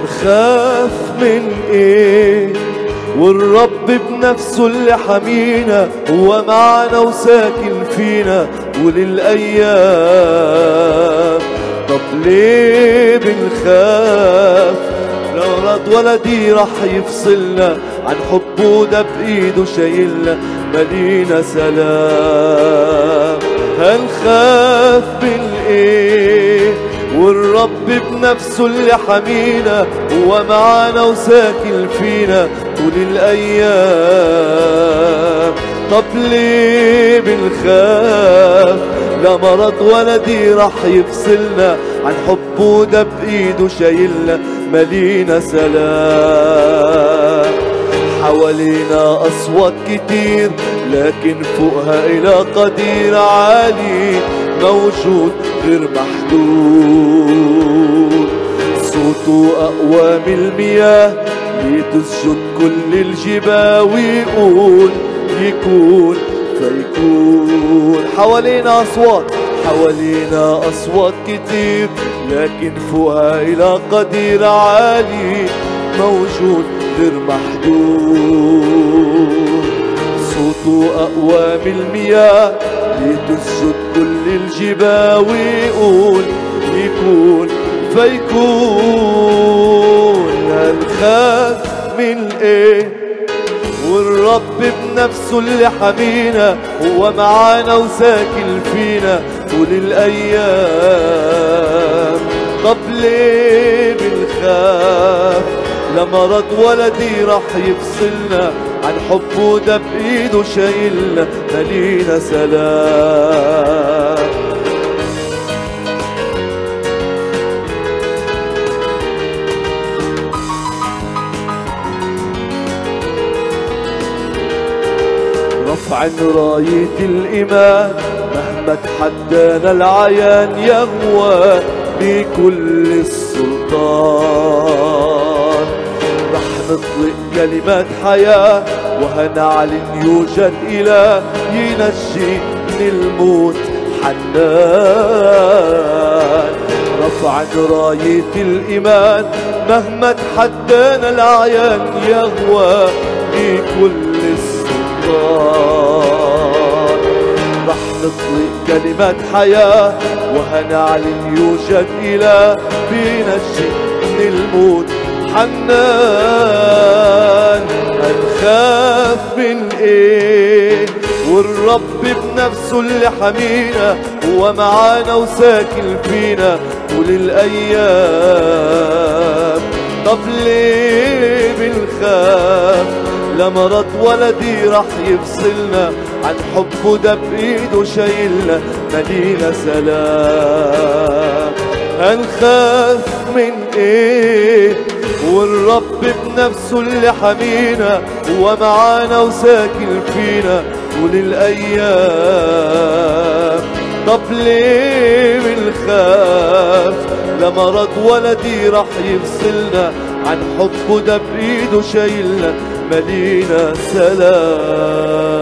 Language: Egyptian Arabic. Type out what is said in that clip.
هنخاف من ايه والرب بنفسه اللي حمينا هو معنا وساكن فينا وللأيام طب ليه بنخاف لو رد ولدي راح يفصلنا عن حبه ده بإيده شايلنا ملينا سلام هنخاف من ايه والرب بنفسه اللي حمينا هو معانا وساكن فينا طول الايام طب ليه بنخاف لا مرض ولا دي راح يفصلنا عن حبه ده بايده شايلنا ملينا سلام حوالينا أصوات كتير لكن فوقها إلى قدير عالي موجود غير محدود صوته أقوى من المياه يتسجد كل الجبال ويقول يكون فيكون حوالينا أصوات حوالينا أصوات كتير لكن فوقها إلى قدير عالي موجود غير محدود صوته أقوى من المياه لتسجد كل الجبال ويقول يكون فيكون هنخاف من ايه والرب بنفسه اللي حمينا هو معانا وساكن فينا طول الايام طب ليه بنخاف لا مرض ولا دي راح يفصلنا عن حبه ده بايده شايلنا ملينا سلام رفع راية الإيمان مهما تحدانا العيان يغوى بكل السلطان رح نطلق كلمات حياة وهنعلن يوجد إله ينجي من الموت حنان رفع راية الإيمان مهما تحدانا العيان يغوى بكل السلطان رح نطلق كلمات حياة وهنعلن يوجد إله بينجي من الموت حنان هنخاف من ايه والرب بنفسه اللي حمينا هو معانا وساكن فينا طول الايام طب ليه بنخاف لا مرض ولا دي راح يفصلنا عن حبه ده بايده شايلنا مدينة سلام هنخاف من ايه والرب بنفسه اللي حمينا هو معانا وساكن فينا طول الايام طب ليه بنخاف لا مرض ولا دي راح يفصلنا عن حبه ده بايده شايلنا ملينا سلام